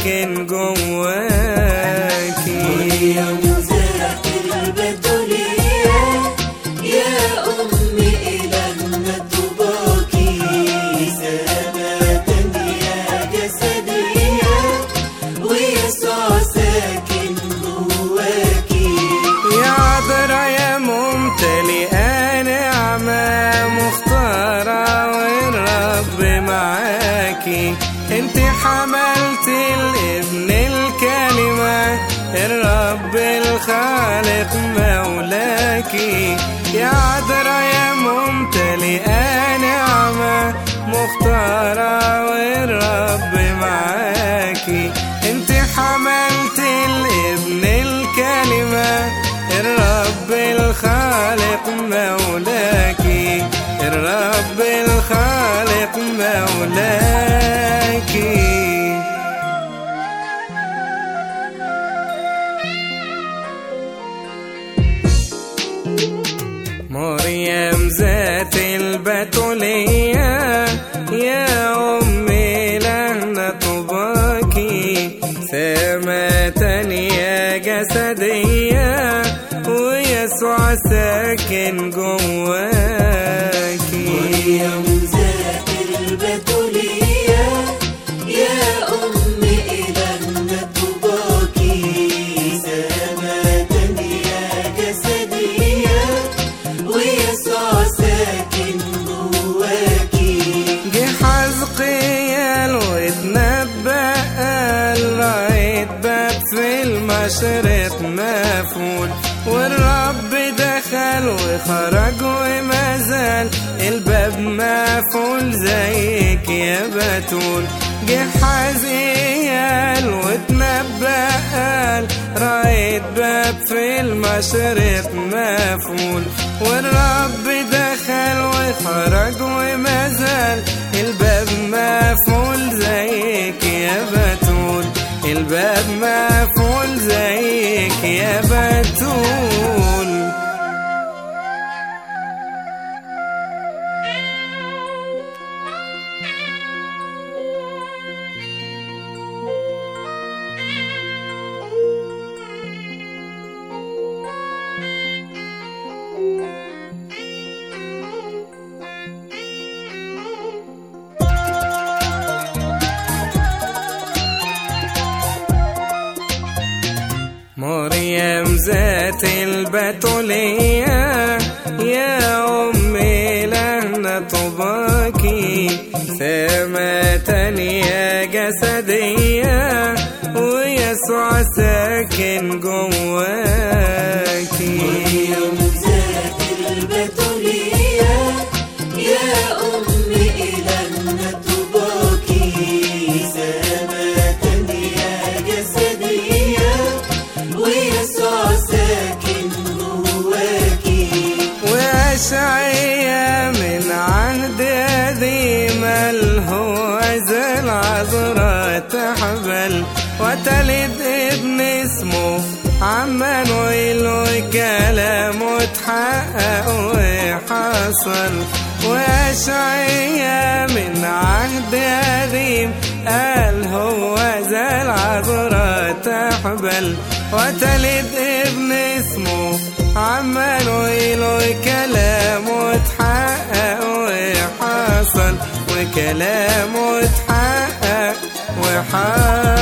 ساكن جواكي مريم ذات البتولية يا أم إلهنا طوباكي سماة يا جسدية ويسوع ساكن جواكي يا عذرا يا ممتلئة نعمة مختارة والرب معاكي انت حملت الابن الكلمة الرب الخالق مولاكي يا عذرا يا ممتلئة نعمة مختارة والرب معاكي انت حملت الابن الكلمة الرب الخالق مولاكي الرب الخالق مولاكي مريم ذات البتولية يا أمي لهنا طباكي سماة يا جسدية ويسوع ساكن جواكي مريم ذات البتولية يا أم إلهنا طوباكي سماة يا جسدية ويسوع ساكن جواكي جه حزقيال واتنبأ قال رأيت باب في المشرق مفول والرب دخل وخرج وما زال الباب مفول زيك يا بتول جه حزقيال واتنبأ قال رأيت باب في المشرق مفول والرب دخل وخرج وما زال الباب مفعول زيك يا بتول الباب مفعول زيك يا بتول مريم ذات البتولية يا أمي لهنا طباكي سماة يا جسدية ويسوع ساكن جواكي مريم ذات البتولية يا أم إلهنا طوباكي سماة يا جسدية ويسوع ساكن جواكي وأشعية من عهد قديم الهوذا العذراء تحبل وتلد ابن اسمه عمانويل وكلامه اتحقق وحصل وأشعية من عهد قديم قال هو ذا العذراء تحبل وتلد ابن اسمه عمانويل وكلامه اتحقق وحصل وكلامه اتحقق وحصل